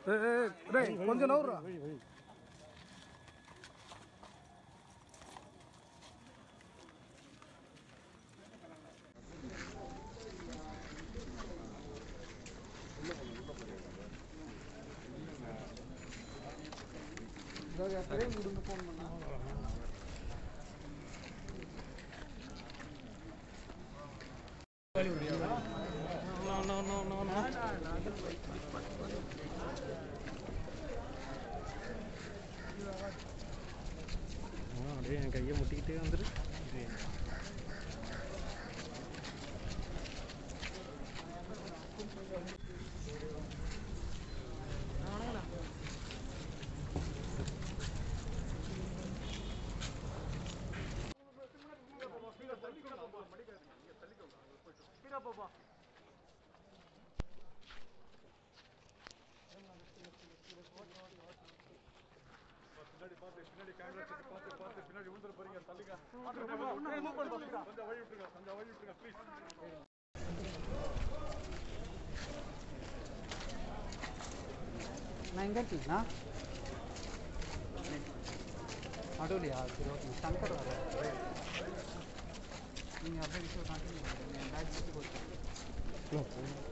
ஏய், ஏய், டேய், கொஞ்சம் நவுறா அப்படியே என் கையை முட்டிக்கிட்டே வந்துரு நான் எங்கே இருக்கீங்கண்ணா நடுவுலையா சரி ஓகே சங்கர் வர நீங்கள் அப்படியே விஷயம் கண்டினியூ பண்ணுங்க பேக் சுற்றி போச்சு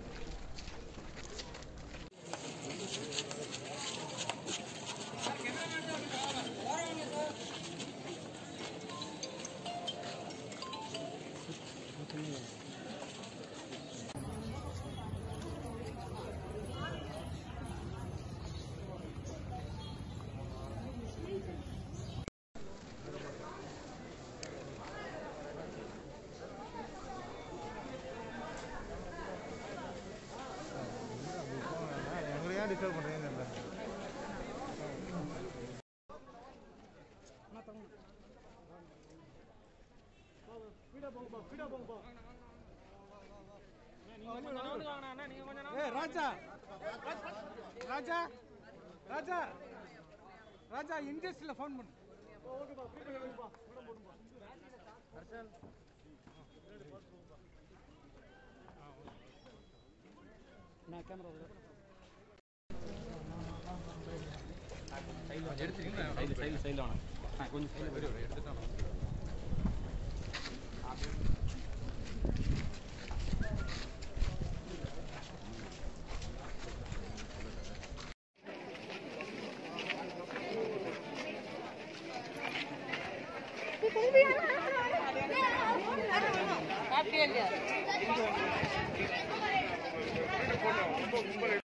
எங்களை ஏன் டிஸ்டர்ப் பண்ணுறீங்கன்னு தெரியல ஏய் ராஜா ராஜா ராஜா ராஜா இண்டஸ்ட்ரியில் ஃபோன் பண்ணு நான் கேமரா ஹாப்பி இல்லையா